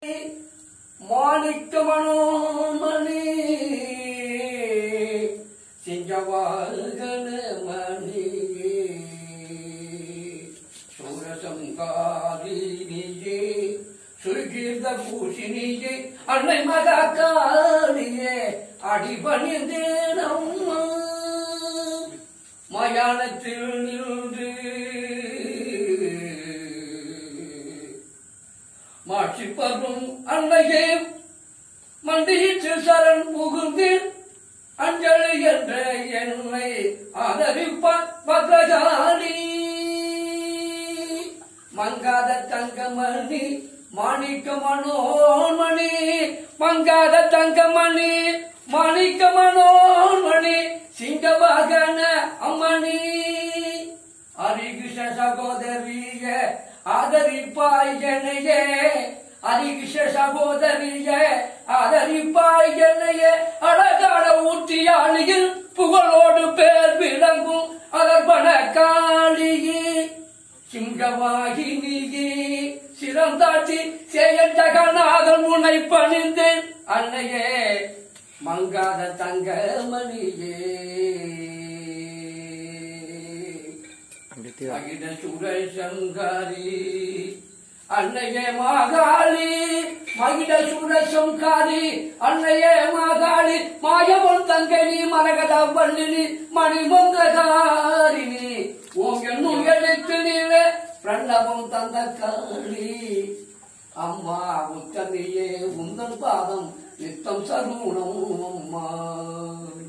மாணிக்க மனோமணி சிங்கவாகன மணியே சூரசங்காரி நீயே சுருகீர்ந்த பூஷினியே அன்னை மகா காளியே அடிபணிந்தேன் அம்மா மயானத்தில் நின்று மாட்சிப்பதும் அன்னையே மண்டியிற்று சரண் புகுந்தேன் அஞ்சலி என்ற என்னை ஆதரிப்பார் பத்ரகாளி மங்காத தங்கமணி மாணிக்க மனோன்மணி மங்காத தங்கமணி மாணிக்க மனோன்மணி சிங்கவாகன அம்மணி ஹரிகிருஷ்ண சகோதரிய ஆதரிப்பாய் என்னையே ஹரிகிருஷ்ண சகோதரிய ஆதரிப்பாய் என்னையே அழகான ஊற்றியாளியில் புகழோடு பேர் விளங்கும் அலர்பண காளியே சிங்கவாகினியே சிறந்தாட்சி செய்ய ஜகநாதன் முனை பணிந்தேன் அன்னையே மங்காத தங்கமணியே அகில சுரசங்காரி அன்னையே மாகாளி மகிட சுரசங்காரி அன்னையே மாகாளி மாயவன் தங்கனி மரகத வள்ளினி மணிமந்தகாரினி ஓம் என்னும் எழுத்து நீவே பிரணவம் தந்த காளி அம்மா உத்தமையே உந்தன் பாதம் நித்தம் சருணம் அம்மா